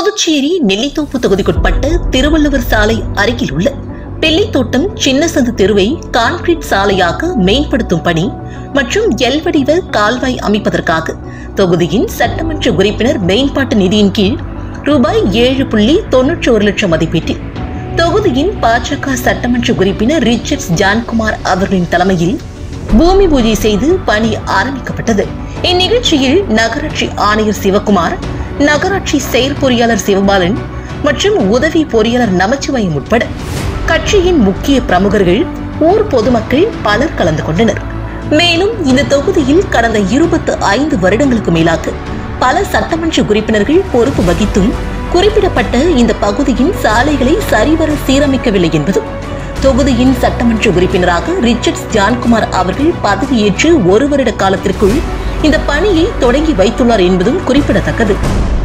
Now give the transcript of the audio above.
புதுச்சேரி நெல்லித்தோப்பு தொகுதிக்குட்பட்ட திருவள்ளுவர் சாலை அருகில் உள்ள பிள்ளைத்தோட்டம் சின்னசந்து தெருவை கான்கிரீட் சாலையாக மேம்படுத்தும் பணி மற்றும் எல்வடிவ கால்வாய் அமைப்பதற்காக தொகுதியின் சட்டமன்ற உறுப்பினர் மேம்பாட்டு நிதியின் கீழ் ரூபாய் ஏழு புள்ளி தொன்னூற்றி ஒரு லட்சம் மதிப்பீட்டில் தொகுதியின் பாஜக சட்டமன்ற உறுப்பினர் ரிச்சர்ட்ஸ் ஜான்குமார் அவர்களின் தலைமையில் பூமி பூஜை செய்து பணி ஆரம்பிக்கப்பட்டது இந்நிகழ்ச்சியில் நகராட்சி ஆணையர் சிவகுமார் நகராட்சி செயற்பொறியாளர் சிவபாலன் மற்றும் உதவி பொறியாளர் நமச்சிவாயம் உட்பட கட்சியின் முக்கிய பிரமுகர்கள் ஊர் பொதுமக்கள் பலர் கலந்து கொண்டனர் மேலும் இந்த தொகுதியில் கடந்த இருபத்து ஐந்து வருடங்களுக்கு மேலாக பல சட்டமன்ற உறுப்பினர்கள் பொறுப்பு வகித்தும் குறிப்பிடப்பட்ட இந்த பகுதியின் சாலைகளை சரிவர சீரமைக்கவில்லை என்பதும் தொகுதியின் சட்டமன்ற உறுப்பினராக ரிச்சர்ட்ஸ் ஜான்குமார் அவர்கள் பதவியேற்று ஒரு வருட காலத்திற்குள் இந்த பணியை தொடங்கி வைத்துள்ளார் என்பதும் குறிப்பிடத்தக்கது